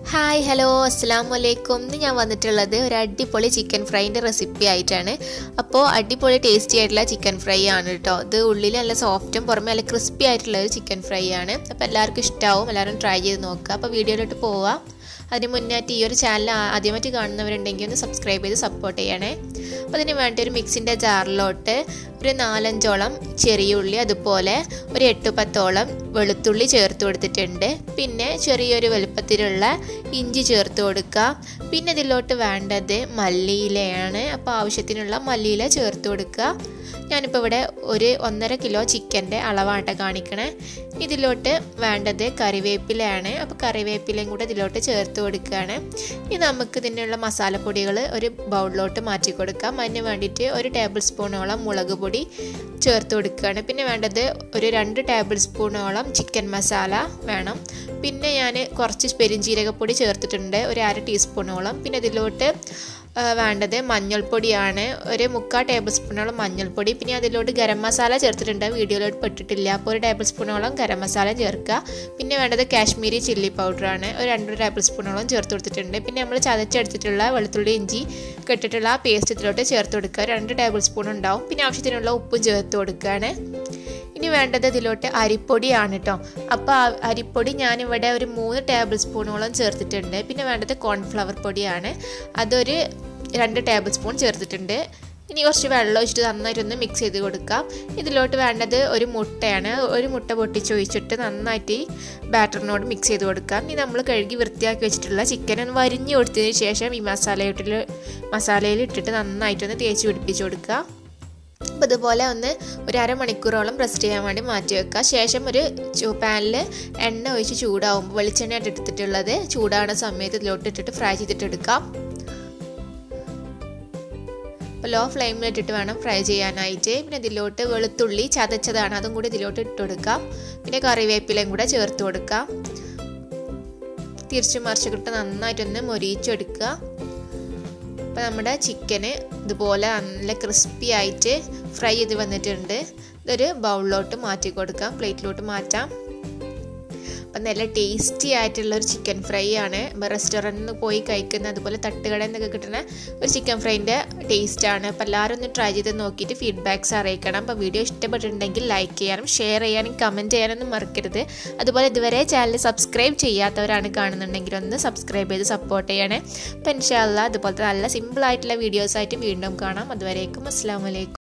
hi hello അസ്സാം വലൈക്കും ഇന്ന് ഞാൻ വന്നിട്ടുള്ളത് ഒരു അടിപൊളി ചിക്കൻ ഫ്രൈൻ്റെ റെസിപ്പി ആയിട്ടാണ് അപ്പോൾ അടിപൊളി ടേസ്റ്റി ആയിട്ടുള്ള ചിക്കൻ ഫ്രൈ ആണ് കേട്ടോ ഇത് ഉള്ളിൽ നല്ല സോഫ്റ്റും പുറമെ നല്ല ക്രിസ്പി ആയിട്ടുള്ള ഒരു ചിക്കൻ ഫ്രൈ ആണ് അപ്പോൾ എല്ലാവർക്കും ഇഷ്ടമാവും എല്ലാവരും ട്രൈ ചെയ്ത് നോക്കുക അപ്പോൾ വീഡിയോയിലോട്ട് പോവാം അതിന് മുന്നായിട്ട് ഈ ഒരു ചാനൽ ആദ്യമായിട്ട് കാണുന്നവരുണ്ടെങ്കിൽ ഒന്ന് സബ്സ്ക്രൈബ് ചെയ്ത് സപ്പോർട്ട് ചെയ്യണേ അപ്പോൾ അതിന് വേണ്ടി ഒരു മിക്സിൻ്റെ ജാറിലോട്ട് ഒരു നാലഞ്ചോളം ചെറിയ ഉള്ളി അതുപോലെ ഒരു എട്ട് പത്തോളം വെളുത്തുള്ളി ചേർത്ത് കൊടുത്തിട്ടുണ്ട് പിന്നെ ചെറിയൊരു വലുപ്പത്തിലുള്ള ഇഞ്ചി ചേർത്ത് കൊടുക്കുക പിന്നെ ഇതിലോട്ട് വേണ്ടത് മല്ലിയിലയാണ് അപ്പോൾ ആവശ്യത്തിനുള്ള മല്ലിയില ചേർത്ത് കൊടുക്കുക ഞാനിപ്പോൾ ഇവിടെ ഒരു ഒന്നര കിലോ ചിക്കൻ്റെ അളവാണ് കാണിക്കണേ ഇതിലോട്ട് വേണ്ടത് കറിവേപ്പിലയാണ് അപ്പോൾ കറിവേപ്പിലയും കൂടെ ഇതിലോട്ട് ചേർത്ത് കൊടുക്കുകയാണ് ഇനി നമുക്ക് ഇതിനുള്ള മസാലപ്പൊടികൾ ഒരു ബൗളിലോട്ട് മാറ്റി കൊടുക്കാം അതിന് വേണ്ടിയിട്ട് ഒരു ടേബിൾ സ്പൂണോളം മുളക് പൊടി ചേർത്ത് കൊടുക്കുകയാണ് പിന്നെ വേണ്ടത് ഒരു രണ്ട് ടേബിൾ സ്പൂണോളം ചിക്കൻ മസാല വേണം പിന്നെ ഞാൻ കുറച്ച് പെരിഞ്ജീരകപ്പൊടി ചേർത്തിട്ടുണ്ട് ഒരു അര ടീസ്പൂണോളം പിന്നെ ഇതിലോട്ട് വേണ്ടത് മഞ്ഞൾപ്പൊടിയാണ് ഒരു മുക്കാൽ ടേബിൾ സ്പൂണോളം മഞ്ഞൾപ്പൊടി പിന്നെ അതിലോട്ട് ഗരം മസാല ചേർത്തിട്ടുണ്ട് വീഡിയോയിലോട്ട് പെട്ടിട്ടില്ല അപ്പോൾ ഒരു ടേബിൾ സ്പൂണോളം ഗരം മസാല ചേർക്കുക പിന്നെ വേണ്ടത് കാശ്മീരി ചില്ലി പൗഡറാണ് ഒരു രണ്ട് ടേബിൾ സ്പൂണോളം ചേർത്ത് കൊടുത്തിട്ടുണ്ട് പിന്നെ നമ്മൾ ചതച്ചെടുത്തിട്ടുള്ള വെളുത്തുള്ളി ഇഞ്ചി കെട്ടിട്ടുള്ള ആ പേസ്റ്റ് ഇതിലോട്ട് ചേർത്ത് കൊടുക്കുക രണ്ട് ടേബിൾ സ്പൂൺ ഉണ്ടാവും പിന്നെ ആവശ്യത്തിനുള്ള ഉപ്പും ചേർത്ത് കൊടുക്കുകയാണ് ഇനി വേണ്ടത് ഇതിലോട്ട് അരിപ്പൊടിയാണ് കേട്ടോ അപ്പോൾ അരിപ്പൊടി ഞാനിവിടെ ഒരു മൂന്ന് ടേബിൾ സ്പൂണോളം ചേർത്തിട്ടുണ്ട് പിന്നെ വേണ്ടത് കോൺഫ്ലവർ പൊടിയാണ് അതൊരു രണ്ട് ടേബിൾ സ്പൂൺ ചേർത്തിട്ടുണ്ട് ഇനി കുറച്ച് വെള്ളം ഒഴിച്ചിട്ട് നന്നായിട്ടൊന്ന് മിക്സ് ചെയ്ത് കൊടുക്കാം ഇതിലോട്ട് വേണ്ടത് ഒരു മുട്ടയാണ് ഒരു മുട്ട പൊട്ടിച്ചൊഴിച്ചിട്ട് നന്നായിട്ട് ബാറ്ററിനോട് മിക്സ് ചെയ്ത് കൊടുക്കാം ഇനി നമ്മൾ കഴുകി വൃത്തിയാക്കി വെച്ചിട്ടുള്ള ചിക്കൻ ഒന്ന് വരിഞ്ഞു കൊടുത്തതിന് ശേഷം ഈ മസാലയിട്ടിൽ മസാലയിൽ ഇട്ടിട്ട് നന്നായിട്ടൊന്ന് തേച്ച് പിടിപ്പിച്ച് കൊടുക്കുക അപ്പോൾ ഇതുപോലെ ഒന്ന് ഒരു അരമണിക്കൂറോളം റെസ്റ്റ് ചെയ്യാൻ വേണ്ടി മാറ്റി വെക്കുക ശേഷം ഒരു പാനിൽ എണ്ണ ഒഴിച്ച് ചൂടാവുമ്പോൾ വെളിച്ചെണ്ണയായിട്ട് എടുത്തിട്ടുള്ളത് ചൂടാവുന്ന സമയത്ത് ഇതിലോട്ട് ഇട്ടിട്ട് ഫ്രൈ ചെയ്തിട്ട് എടുക്കാം അപ്പോൾ ലോ ഫ്ലെയിമിലിട്ടിട്ട് വേണം ഫ്രൈ ചെയ്യാനായിട്ട് പിന്നെ ഇതിലോട്ട് വെളുത്തുള്ളി ചതച്ചതാണ് അതും കൂടി ഇതിലോട്ട് ഇട്ട് കൊടുക്കാം പിന്നെ കറിവേപ്പിലയും കൂടെ ചേർത്ത് കൊടുക്കാം തിരിച്ചു മറിച്ചിട്ട് നന്നായിട്ടൊന്ന് മൊരിയിച്ചെടുക്കുക അപ്പോൾ നമ്മുടെ ചിക്കന് ഇതുപോലെ നല്ല ക്രിസ്പി ആയിട്ട് ഫ്രൈ ചെയ്ത് വന്നിട്ടുണ്ട് ഇതൊരു ബൗളിലോട്ട് മാറ്റി കൊടുക്കാം പ്ലേറ്റിലോട്ട് മാറ്റാം അപ്പം നല്ല ടേസ്റ്റി ആയിട്ടുള്ള ഒരു ചിക്കൻ ഫ്രൈ ആണ് റെസ്റ്റോറൻറ്റിൽ നിന്ന് പോയി കഴിക്കുന്ന അതുപോലെ തട്ടുകടയിൽ നിന്നൊക്കെ കിട്ടുന്ന ഒരു ചിക്കൻ ഫ്രൈൻ്റെ ടേസ്റ്റ് ആണ് അപ്പോൾ എല്ലാവരും ഒന്ന് ട്രൈ ചെയ്ത് നോക്കിയിട്ട് ഫീഡ്ബാക്ക്സ് അറിയിക്കണം അപ്പോൾ വീഡിയോ ഇഷ്ടപ്പെട്ടിട്ടുണ്ടെങ്കിൽ ലൈക്ക് ചെയ്യാനും ഷെയർ ചെയ്യാനും കമൻറ്റ് ചെയ്യാനൊന്നും മറക്കരുത് അതുപോലെ ഇതുവരെ ചാനൽ സബ്സ്ക്രൈബ് ചെയ്യാത്തവരാണ് കാണുന്നുണ്ടെങ്കിൽ ഒന്ന് സബ്സ്ക്രൈബ് ചെയ്ത് സപ്പോർട്ട് ചെയ്യണേ അപ്പോൾ ഇൻഷാല്ല അതുപോലത്തെ നല്ല സിമ്പിൾ ആയിട്ടുള്ള വീഡിയോസായിട്ട് വീണ്ടും കാണാം അതുവരേക്കും അസ്സാം വലൈക്കും